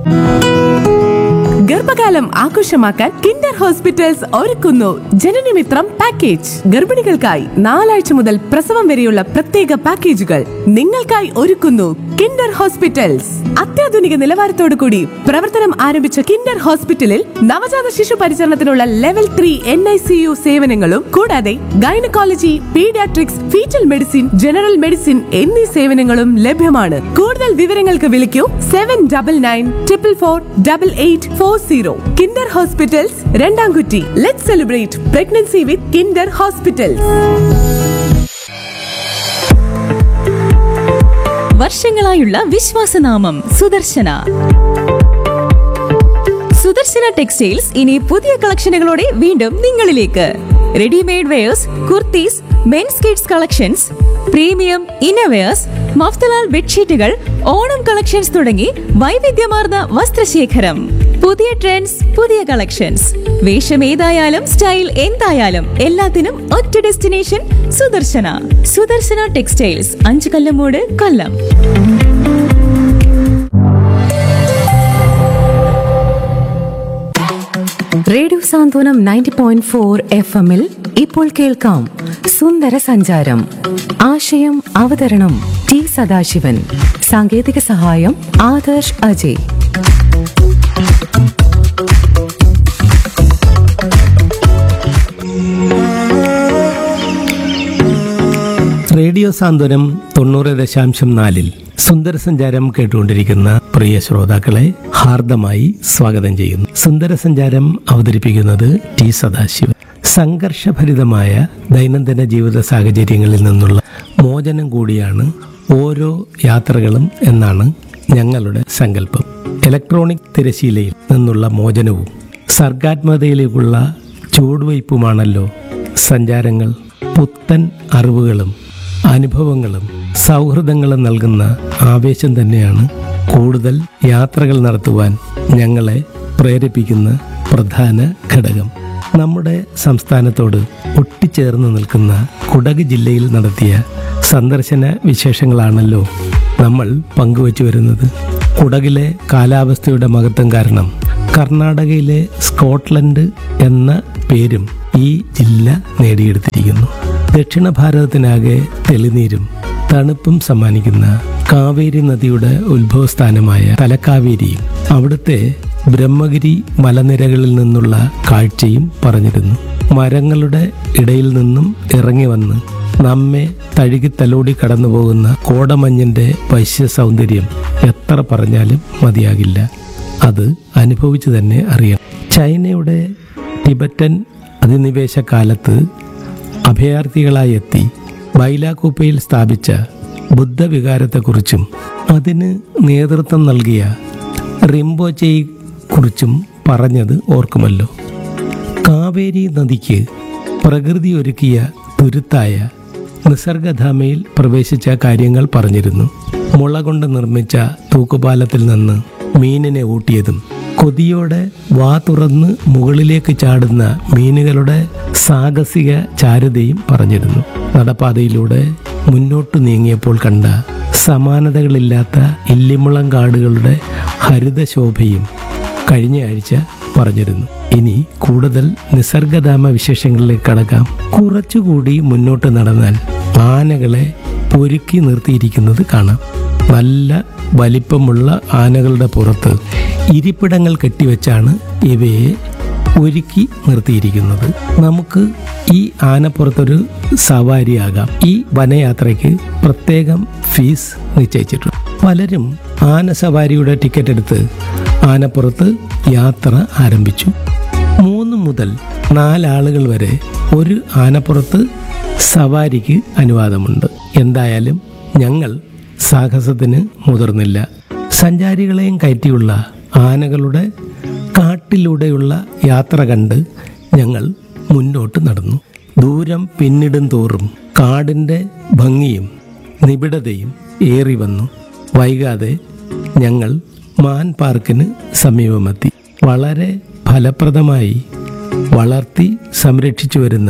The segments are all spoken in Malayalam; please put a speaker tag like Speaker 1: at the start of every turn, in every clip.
Speaker 1: ഗർഭകാലം ആഘോഷമാക്കാൻ കിൻഡർ ഹോസ്പിറ്റൽസ് ഒരുക്കുന്നു ജനനമിത്രം പാക്കേജ് ഗർഭിണികൾക്കായി നാലാഴ്ച മുതൽ പ്രസവം വരെയുള്ള പ്രത്യേക പാക്കേജുകൾ നിങ്ങൾക്കായി ഒരുക്കുന്നു കിൻഡർ ഹോസ്പിറ്റൽസ് അത്യാധുനിക നിലവാരത്തോടു കൂടി പ്രവർത്തനം ആരംഭിച്ച കിൻഡർ ഹോസ്പിറ്റലിൽ നവജാത ശിശു പരിചരണത്തിനുള്ള level three N I C U സേവനങ്ങളും കൂടാതെ gynaecology paediatrics foetal medicine general medicine എന്നീ സേവനങ്ങളും ലഭ്യമാണ് കൂടുതൽ വിവരങ്ങൾക്ക് വിളിക്കൂ seven double nine triple four double eight four zero Kinder hospitals Randamkutty let celebrate pregnancy with Kinder hospitals
Speaker 2: വർഷങ്ങളായുള്ള വിശ്വാസനാമം സുദർശന സുദർശന ടെക്സ്റ്റൈൽസ് ഇനി പുതിയ കളക്ഷനുകളോടെ വീണ്ടും നിങ്ങളിലേക്ക് readymade wears kurtis men's kids collections premium innerwears Mafatlal ബെഡ്ഷീറ്റുകൾ ഓണം കളക്ഷൻസ് തുടങ്ങി വൈവിധ്യമാർന്ന വസ്ത്രശേഖരം പുതിയ ട്രെൻഡ്സ് പുതിയ കളക്ഷൻസ് വേഷം ഏതായാലും സ്റ്റൈൽ എന്തായാലും എല്ലാത്തിനും ഒറ്റ ഡെസ്റ്റിനേഷൻ സുദർശന സുദർശന ടെക്സ്റ്റൈൽസ് അഞ്ചു Kallamoodu Kollam
Speaker 3: radio Santhwanam ninety point four F എമ്മിൽ ഇപ്പോൾ കേൾക്കാം സുന്ദര സഞ്ചാരം ആശയം അവതരണം ടി സദാശിവൻ സാങ്കേതിക സഹായം ആദർശ് അജയ്
Speaker 4: റേഡിയോ സാന്ത്വനം തൊണ്ണൂറ് ദശാംശം നാലിൽ സുന്ദര സഞ്ചാരം കേട്ടുകൊണ്ടിരിക്കുന്ന പ്രിയ ശ്രോതാക്കളെ ഹാർദമായി സ്വാഗതം ചെയ്യുന്നു സുന്ദര സഞ്ചാരം അവതരിപ്പിക്കുന്നത് ടി സദാശിവൻ സംഘർഷഭരിതമായ ദൈനംദിന ജീവിത സാഹചര്യങ്ങളിൽ നിന്നുള്ള മോചനം കൂടിയാണ് ഓരോ യാത്രകളും എന്നാണ് ഞങ്ങളുടെ സങ്കല്പം ഇലക്ട്രോണിക് തിരശീലയിൽ നിന്നുള്ള മോചനവും സർഗാത്മകതയിലേക്കുള്ള ചുവടുവയ്പുമാണല്ലോ സഞ്ചാരങ്ങൾ പുത്തൻ അറിവുകളും അനുഭവങ്ങളും സൗഹൃദങ്ങളും നൽകുന്ന ആവേശം തന്നെയാണ് കൂടുതൽ യാത്രകൾ നടത്തുവാൻ ഞങ്ങളെ പ്രേരിപ്പിക്കുന്ന പ്രധാന ഘടകം നമ്മുടെ സംസ്ഥാനത്തോട് ഒട്ടിച്ചേർന്ന് നിൽക്കുന്ന കുടക് ജില്ലയിൽ നടത്തിയ സന്ദർശന വിശേഷങ്ങളാണല്ലോ നമ്മൾ പങ്കുവച്ചു വരുന്നത് കുടകിലെ കാലാവസ്ഥയുടെ മഹത്വം കാരണം കർണാടകയിലെ സ്കോട്ട്ലൻഡ് എന്ന പേരും ഈ ജില്ല നേടിയെടുത്തിരിക്കുന്നു ദക്ഷിണ ഭാരതത്തിനാകെ തെളിനീരും തണുപ്പും സമ്മാനിക്കുന്ന കാവേരി നദിയുടെ ഉത്ഭവസ്ഥാനമായ തലക്കാവേരിയും അവിടുത്തെ ബ്രഹ്മഗിരി മലനിരകളിൽ നിന്നുള്ള കാഴ്ചയും പറഞ്ഞിരുന്നു മരങ്ങളുടെ ഇടയിൽ നിന്നും ഇറങ്ങി വന്ന് നമ്മെ തഴുകി തലോടി കടന്നു പോകുന്ന കോടമഞ്ഞിന്റെ വശ്യ സൗന്ദര്യം എത്ര പറഞ്ഞാലും മതിയാകില്ല അത് അനുഭവിച്ചു തന്നെ അറിയണം ചൈനയുടെ ടിബറ്റൻ അധിനിവേശ കാലത്ത് അഭയാർത്ഥികളായി എത്തി ബൈലാക്കുപ്പയിൽ സ്ഥാപിച്ച ബുദ്ധവികാരത്തെക്കുറിച്ചും അതിന് നേതൃത്വം നൽകിയ റിംബോച്ചയെ കുറിച്ചും പറഞ്ഞത് ഓർക്കുമല്ലോ കാവേരി നദിക്ക് പ്രകൃതി ഒരുക്കിയ തുരുത്തായ നിസർഗധാമയിൽ പ്രവേശിച്ച കാര്യങ്ങൾ പറഞ്ഞിരുന്നു മുള കൊണ്ട് നിർമ്മിച്ച തൂക്കുപാലത്തിൽ നിന്ന് മീനിനെ ഊട്ടിയതും കൊതിയോടെ വാ തുറന്ന് മുകളിലേക്ക് ചാടുന്ന മീനുകളുടെ സാഹസിക ചാരുതയും പറഞ്ഞിരുന്നു നടപ്പാതയിലൂടെ മുന്നോട്ട് നീങ്ങിയപ്പോൾ കണ്ട സമാനതകളില്ലാത്ത ഇല്ലിമുളം കാടുകളുടെ ഹരിതശോഭയും കഴിഞ്ഞ ആഴ്ച പറഞ്ഞിരുന്നു ഇനി കൂടുതൽ നിസർഗധാമ വിശേഷങ്ങളിലേക്ക് കടക്കാം കുറച്ചുകൂടി മുന്നോട്ട് നടന്നാൽ ആനകളെ ഒരുക്കി നിർത്തിയിരിക്കുന്നത് കാണാം നല്ല വലിപ്പമുള്ള ആനകളുടെ പുറത്ത് ഇരിപ്പിടങ്ങൾ കെട്ടിവെച്ചാണ് ഇവയെ ഒരുക്കി നിർത്തിയിരിക്കുന്നത് നമുക്ക് ഈ ആനപ്പുറത്തൊരു സവാരിയാകാം ഈ വനയാത്രയ്ക്ക് പ്രത്യേകം ഫീസ് നിശ്ചയിച്ചിട്ടുണ്ട് പലരും ആന സവാരിയുടെ ടിക്കറ്റ് എടുത്ത് ആനപ്പുറത്ത് യാത്ര ആരംഭിച്ചു മൂന്ന് മുതൽ നാലാളുകൾ വരെ ഒരു ആനപ്പുറത്ത് സവാരിക്ക് അനുവാദമുണ്ട് എന്തായാലും ഞങ്ങൾ സാഹസത്തിന് മുതിർന്നില്ല സഞ്ചാരികളെയും കയറ്റിയുള്ള ആനകളുടെ കാട്ടിലൂടെയുള്ള യാത്ര കണ്ട് ഞങ്ങൾ മുന്നോട്ട് നടന്നു ദൂരം പിന്നിടും തോറും കാടിൻ്റെ ഭംഗിയും നിബിഡതയും ഏറി വന്നു വൈകാതെ ഞങ്ങൾ മാൻ പാർക്കിന് സമീപമെത്തി വളരെ ഫലപ്രദമായി വളർത്തി സംരക്ഷിച്ചു വരുന്ന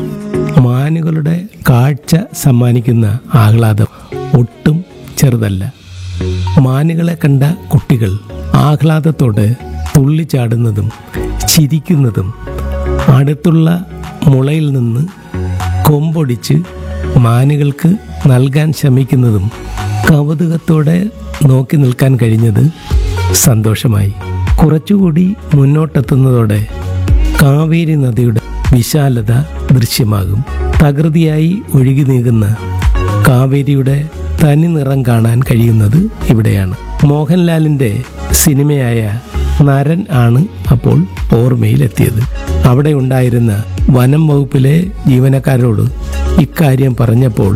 Speaker 4: മാനുകളുടെ കാഴ്ച സമ്മാനിക്കുന്ന ആഹ്ലാദം ഒട്ടും ചെറുതല്ല മാനുകളെ കണ്ട കുട്ടികൾ ആഹ്ലാദത്തോടെ തുള്ളിച്ചാടുന്നതും ചിരിക്കുന്നതും അടുത്തുള്ള മുളയിൽ നിന്ന് കൊമ്പൊടിച്ച് മാനുകൾക്ക് നൽകാൻ ശ്രമിക്കുന്നതും കൗതുകത്തോടെ നോക്കി നിൽക്കാൻ കഴിഞ്ഞത് സന്തോഷമായി കുറച്ചുകൂടി മുന്നോട്ടെത്തുന്നതോടെ കാവേരി നദിയുടെ വിശാലത ദൃശ്യമാകും തകൃതിയായി ഒഴുകി നീങ്ങുന്ന കാവേരിയുടെ തനി നിറം കാണാൻ കഴിയുന്നത് ഇവിടെയാണ് മോഹൻലാലിന്റെ സിനിമയായ നരൻ ആണ് അപ്പോൾ ഓർമ്മയിലെത്തിയത് അവിടെ ഉണ്ടായിരുന്ന വനം വകുപ്പിലെ ജീവനക്കാരോട് ഇക്കാര്യം പറഞ്ഞപ്പോൾ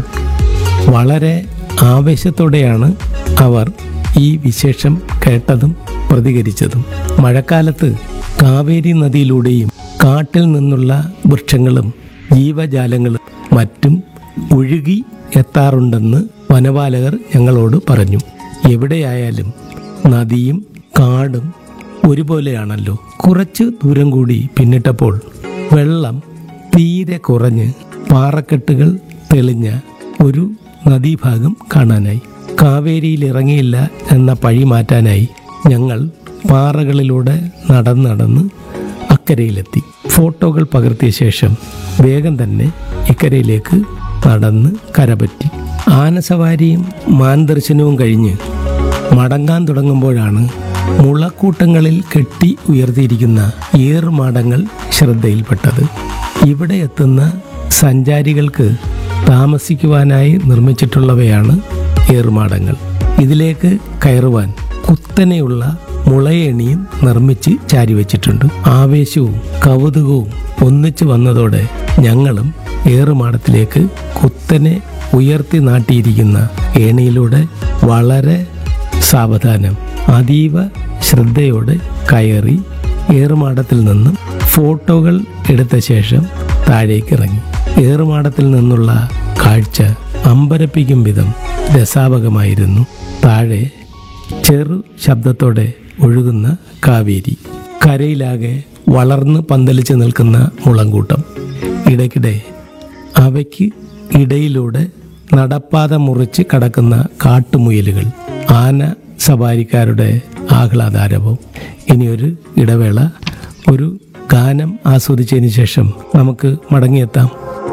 Speaker 4: വളരെ ആവേശത്തോടെയാണ് അവർ ഈ വിശേഷം കേട്ടതും പ്രതികരിച്ചതും മഴക്കാലത്ത് കാവേരി നദിയിലൂടെയും കാട്ടിൽ നിന്നുള്ള വൃക്ഷങ്ങളും ജീവജാലങ്ങളും മറ്റും ഒഴുകി എത്താറുണ്ടെന്ന് വനപാലകർ ഞങ്ങളോട് പറഞ്ഞു എവിടെയായാലും നദിയും കാടും ഒരുപോലെയാണല്ലോ കുറച്ച് ദൂരം കൂടി പിന്നിട്ടപ്പോൾ വെള്ളം തീരെ കുറഞ്ഞ് പാറക്കെട്ടുകൾ തെളിഞ്ഞ ഒരു നദീഭാഗം കാണാനായി കാവേരിയിൽ ഇറങ്ങിയില്ല എന്ന പഴി മാറ്റാനായി ഞങ്ങൾ പാറകളിലൂടെ നടന്ന് നടന്ന് അക്കരയിലെത്തി ഫോട്ടോകൾ പകർത്തിയ ശേഷം വേഗം തന്നെ ഇക്കരയിലേക്ക് നടന്ന് കരപറ്റി ആനസവാരിയും മാൻദർശനവും കഴിഞ്ഞ് മടങ്ങാൻ തുടങ്ങുമ്പോഴാണ് മുളക്കൂട്ടങ്ങളിൽ കെട്ടി ഉയർത്തിയിരിക്കുന്ന ഏറുമാടങ്ങൾ ശ്രദ്ധയിൽപ്പെട്ടത് ഇവിടെ എത്തുന്ന സഞ്ചാരികൾക്ക് താമസിക്കുവാനായി നിർമ്മിച്ചിട്ടുള്ളവയാണ് ഏറുമാടങ്ങൾ ഇതിലേക്ക് കയറുവാൻ കുത്തനെയുള്ള മുളയണിയും നിർമ്മിച്ച് ചാരിവെച്ചിട്ടുണ്ട് ആവേശവും കൗതുകവും ഒന്നിച്ചു വന്നതോടെ ഞങ്ങളും ഏറുമാടത്തിലേക്ക് കുത്തനെ ഉയർത്തി നാട്ടിയിരിക്കുന്ന ഏണിയിലൂടെ വളരെ സാവധാനം അതീവ ശ്രദ്ധയോടെ കയറി ഏറുമാടത്തിൽ നിന്നും ഫോട്ടോകൾ എടുത്ത ശേഷം താഴേക്ക് ഇറങ്ങി ഏറുമാടത്തിൽ നിന്നുള്ള കാഴ്ച അമ്പരപ്പിക്കും വിധം രസാവകമായിരുന്നു താഴെ ചെറു ശബ്ദത്തോടെ ഒഴുകുന്ന കാവേരി കരയിലാകെ വളർന്ന് പന്തലിച്ച് നിൽക്കുന്ന മുളങ്കൂട്ടം ഇടയ്ക്കിടെ അവയ്ക്ക് ഇടയിലൂടെ നടപ്പാത മുറിച്ച് കടക്കുന്ന കാട്ടുമുയലുകൾ ആന സവാരിക്കാരുടെ ആഹ്ലാദാരവം ഇനിയൊരു ഇടവേള ഒരു ഗാനം ആസ്വദിച്ചതിന് ശേഷം നമുക്ക് മടങ്ങിയെത്താം